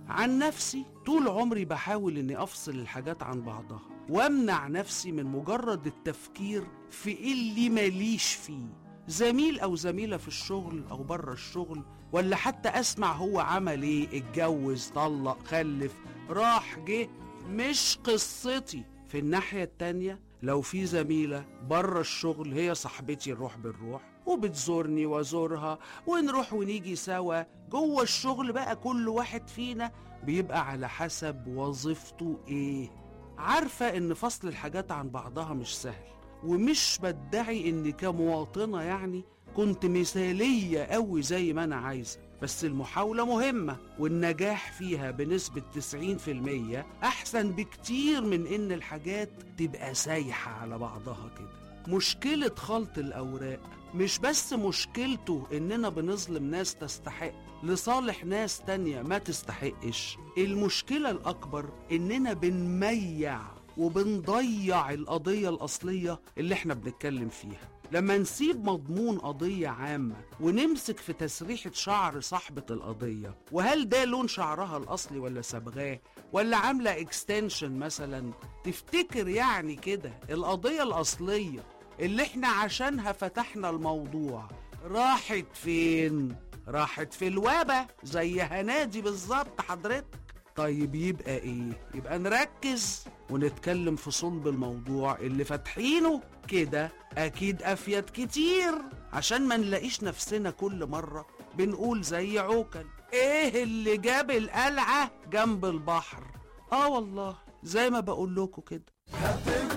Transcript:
عن نفسي طول عمري بحاول اني افصل الحاجات عن بعضها وامنع نفسي من مجرد التفكير في اللي ماليش فيه زميل او زميله في الشغل او بره الشغل ولا حتى اسمع هو عمل ايه اتجوز طلق خلف راح جه مش قصتي في الناحيه التانيه لو في زميله بره الشغل هي صاحبتي الروح بالروح وبتزورني وازورها ونروح ونيجي سوا جوه الشغل بقى كل واحد فينا بيبقى على حسب وظيفته ايه عارفه ان فصل الحاجات عن بعضها مش سهل ومش بدعي اني كمواطنة يعني كنت مثالية قوي زي ما انا عايزة بس المحاولة مهمة والنجاح فيها بنسبة 90% أحسن بكتير من إن الحاجات تبقى سايحة على بعضها كده مشكلة خلط الأوراق مش بس مشكلته إننا بنظلم ناس تستحق لصالح ناس تانية ما تستحقش المشكلة الأكبر إننا بنميع وبنضيع القضية الأصلية اللي احنا بنتكلم فيها لما نسيب مضمون قضية عامة ونمسك في تسريحة شعر صاحبة القضية وهل ده لون شعرها الأصلي ولا صبغاه ولا عاملة اكستنشن مثلا تفتكر يعني كده القضية الأصلية اللي احنا عشانها فتحنا الموضوع راحت فين؟ راحت في الوبا زي هنادي بالظبط حضرتك طيب يبقى ايه يبقى نركز ونتكلم في صلب الموضوع اللي فاتحينه كده اكيد افيد كتير عشان ما نلاقيش نفسنا كل مرة بنقول زي عوكل ايه اللي جاب القلعة جنب البحر اه والله زي ما بقول لكم كده